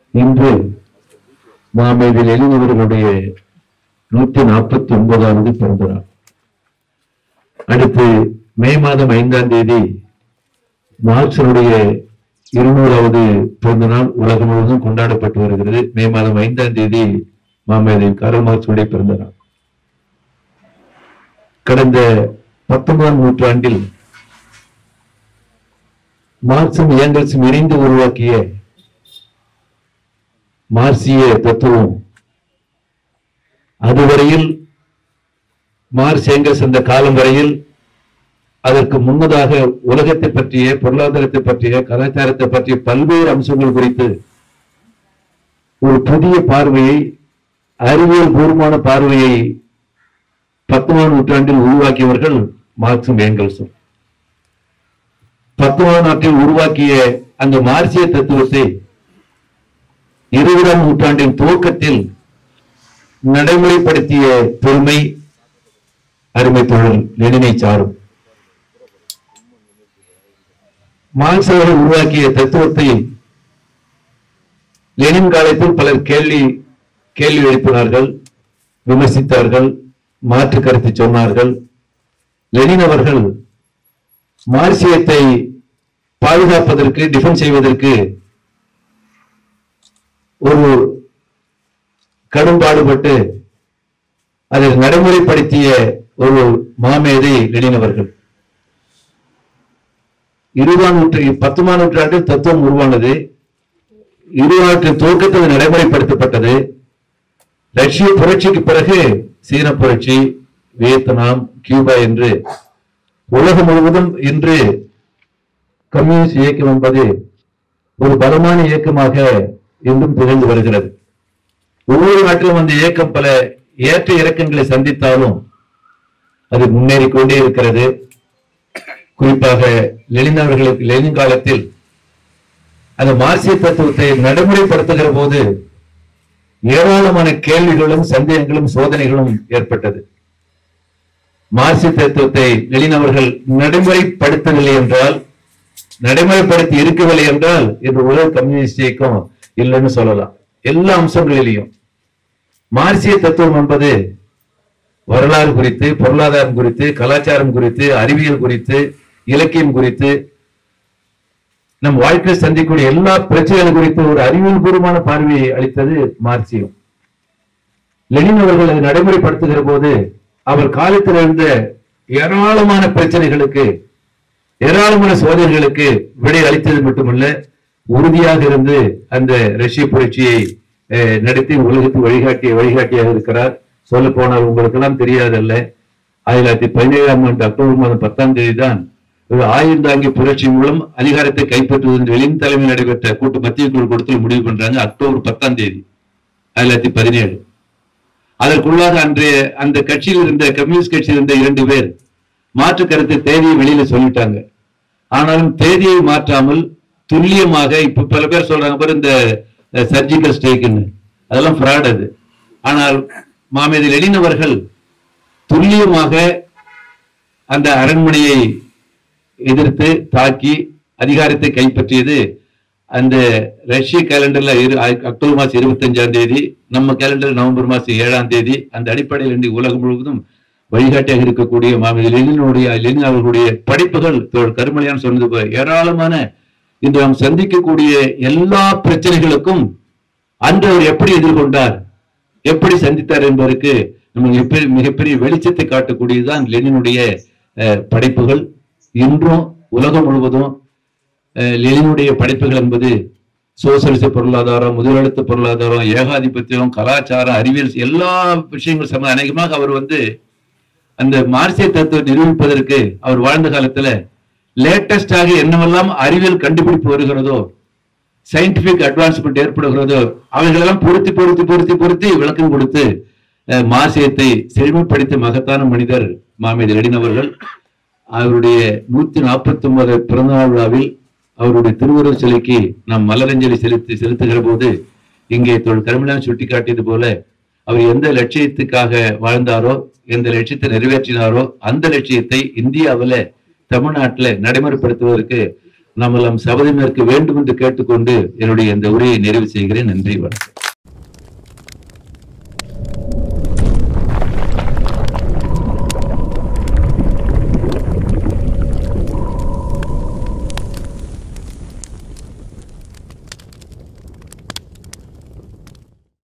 இன்று மாமேதில் எழுந்தவர்களுடைய நூத்தி நாற்பத்தி ஒன்பதாவது பிறந்த நாள் அடுத்து மே மாதம் ஐந்தாம் தேதி மார்க்சனுடைய இருநூறாவது பிறந்த நாள் உலகம் முழுவதும் கொண்டாடப்பட்டு வருகிறது மே மாதம் ஐந்தாம் தேதி மாமேதை காரல் மார்க்சுடைய பிறந்த நாள் கடந்த பத்தொன்பதாம் நூற்றாண்டில் மார்க்சும் ஏங்கல்ஸும் இணைந்து உருவாக்கிய மார்சிய தத்துவம் அதுவரையில் மார்ஸ் ஏங்கல்ஸ் அந்த காலம் வரையில் அதற்கு முன்னதாக உலகத்தை பற்றிய பொருளாதாரத்தை பற்றிய கலாச்சாரத்தை பற்றிய பல்வேறு அம்சங்கள் குறித்து ஒரு புதிய பார்வையை அறிவியல் பூர்வமான பார்வையை பத்தொன்பதாம் நூற்றாண்டில் உருவாக்கியவர்கள் மார்க்சும் ஏங்கல்ஸும் பத்தொன்பதாம் நாட்டில் உருவாக்கிய அந்த மார்சிய தத்துவத்தை இருபதாம் நூற்றாண்டின் துவக்கத்தில் நடைமுறைப்படுத்திய பெருமை அருமை தொழில் லெனினை சாரும் மார்க்ஸ் அவர்கள் உருவாக்கிய தத்துவத்தை லெனின் காலத்தில் பலர் கேள்வி கேள்வி எழுப்பினார்கள் விமர்சித்தார்கள் மாற்று கருத்து சொன்னார்கள் லெனின் அவர்கள் மார்சியத்தை பாதுகாப்பதற்கு டிஃபென்ஸ் செய்வதற்கு ஒரு கடும் பாடுபட்டு அதை நடைமுறைப்படுத்திய ஒரு மாமேதை லெனின் அவர்கள் இருபதாம் நூற்று பத்தொன்பதாம் நூற்றாண்டில் தத்துவம் உருவானது இருபதாம் நூற்றின் துவக்கத்தில் அது நடைமுறைப்படுத்தப்பட்டது ரஷ்ய புரட்சிக்கு பிறகு சீன புரட்சி வியட்நாம் கியூபா என்று உலகம் முழுவதும் இன்று கம்யூனிஸ்ட் இயக்கம் என்பது ஒரு பலமான இயக்கமாக இன்றும் திகழ்ந்து வருகிறது ஒவ்வொரு நாட்டிலும் அந்த இயக்கம் பல ஏற்ற இறக்கங்களை சந்தித்தாலும் அது முன்னேறிக் கொண்டே இருக்கிறது குறிப்பாக லெனின் அவர்களுக்கு லெனின் காலத்தில் அந்த மார்க்சிய தத்துவத்தை நடைமுறைப்படுத்துகிற போது ஏராளமான கேள்விகளும் சந்தேகங்களும் சோதனைகளும் ஏற்பட்டது மார்க்சிய தத்துவத்தை லெனின் அவர்கள் நடைமுறைப்படுத்தவில்லை என்றால் நடைமுறைப்படுத்தி இருக்கவில்லை என்றால் இந்த உலக கம்யூனிஸ்ட் இயக்கம் இல்லைன்னு சொல்லலாம் எல்லா அம்சங்களிலையும் மார்க்சிய தத்துவம் என்பது வரலாறு குறித்து பொருளாதாரம் குறித்து கலாச்சாரம் குறித்து அறிவியல் குறித்து இலக்கியம் குறித்து நம் வாழ்க்கையில் சந்திக்கக்கூடிய எல்லா பிரச்சனைகள் குறித்து ஒரு அறிவியல் பூர்வமான பார்வையை அளித்தது மார்க்சியம் லெனின் அவர்கள் அதை நடைமுறைப்படுத்துகிற போது அவர் காலத்தில் இருந்த ஏராளமான பிரச்சனைகளுக்கு ஏராளமான சோதனைகளுக்கு விடை அளித்தது மட்டுமல்ல உறுதியாக இருந்து அந்த ரஷ்ய புரட்சியை அஹ், நடத்தி உலகத்துக்கு வழிகாட்டிய வழிகாட்டியாக இருக்கிறார் சொல்ல போனால் உங்களுக்கு எல்லாம் தெரியாதல்ல ஆயிரத்தி தொள்ளாயிரத்தி பதினேழாம் ஆண்டு அக்டோபர் மாதம் பத்தாம் தேதி தான் ஒரு ஆயுள் தாங்கி புரட்சி மூலம் அதிகாரத்தை கைப்பற்றுவது என்று வெளியின் தலைமையில் நடைபெற்ற கூட்டு மத்திய குழு கூட்டத்தில் முடிவு பண்றாங்க அக்டோபர் பத்தாம் தேதி ஆயிரத்தி தொள்ளாயிரத்தி பதினேழு அதற்குள்ளாக அன்றைய அந்த கட்சியில் இருந்த கம்யூனிஸ்ட் கட்சியில் இருந்த இரண்டு பேர் மாற்று கருத்து தேதியை வெளியில சொல்லிட்டாங்க ஆனாலும் தேதியை மாற்றாமல் துல்லியமாக இப்ப பல பேர் சொல்றாங்க பாரு இந்த சர்ஜிக்கல் ஸ்ட்ரைக்குன்னு அதெல்லாம் ஃப்ராட் அது ஆனால் மாமேதி லெனின் அவர்கள் துல்லியமாக அந்த அரண்மனையை எதிர்த்து தாக்கி அதிகாரத்தை கைப்பற்றியது அந்த ரஷ்ய கேலண்டர்ல இரு- அக்- அக்டோபர் மாசம் இருபத்தஞ்சாம் தேதி நம்ம கேலண்டர் நவம்பர் மாசம் ஏழாம் தேதி அந்த அடிப்படையில் இன்றைக்கு உலகம் முழுவதும் வழிகாட்டியாக இருக்கக்கூடிய மாமதி லெனினுடைய லெனின் அவர்களுடைய படைப்புகள் தோழர் கருமலையான் சொன்னது போல ஏராளமான இன்று நாம் சந்திக்கக்கூடிய எல்லா பிரச்சனைகளுக்கும் அன்று அவர் எப்படி எதிர்கொண்டார் எப்படி சந்தித்தார் என்பதற்கு நமக்கு மிகப்பெரிய மிகப்பெரிய வெளிச்சத்தை காட்டக்கூடியதுதான் லெனினுடைய அஹ், படைப்புகள் இன்றும் உலகம் முழுவதும் அஹ், லெனினுடைய படைப்புகள் என்பது சோசியலிச பொருளாதாரம் முதலெழுத்து பொருளாதாரம் ஏகாதிபத்தியம் கலாச்சாரம் அறிவியல் எல்லா விஷயங்கள் சம அநேகமாக அவர் வந்து அந்த மார்க்சிய தத்துவத்தை நிரூபிப்பதற்கு அவர் வாழ்ந்த காலத்துல லேட்டஸ்டாக என்னவெல்லாம் அறிவியல் கண்டுபிடிப்பு வருகிறதோ சயின்டிபிக் அட்வான்ஸ்மெண்ட் ஏற்படுகிறதோ அவைகளெல்லாம் பொருத்தி பொருத்தி பொருத்தி பொருத்தி விளக்கம் கொடுத்து அஹ், மார்க்சியத்தை செழுமைப்படுத்திய மகத்தான மனிதர் மாமேதி லெனின் அவர்கள் அவருடைய நூத்தி நாற்பத்தி ஒன்பது பிறந்தநாள் விழாவில் அவருடைய திருவுருவ சிலைக்கு நாம் மலரஞ்சலி செலுத்தி செலுத்துகிற போது இங்கே தொழில் கருமிலான் சுட்டிக்காட்டியது போல அவர் எந்த லட்சியத்துக்காக வாழ்ந்தாரோ எந்த லட்சியத்தை நிறைவேற்றினாரோ அந்த லட்சியத்தை இந்தியாவுல தமிழ்நாட்டுல நடைமுறைப்படுத்துவதற்கு நம்மளம் சபதமேற்க வேண்டும் என்று கேட்டுக்கொண்டு என்னுடைய இந்த உரையை நிறைவு செய்கிறேன் நன்றி வணக்கம்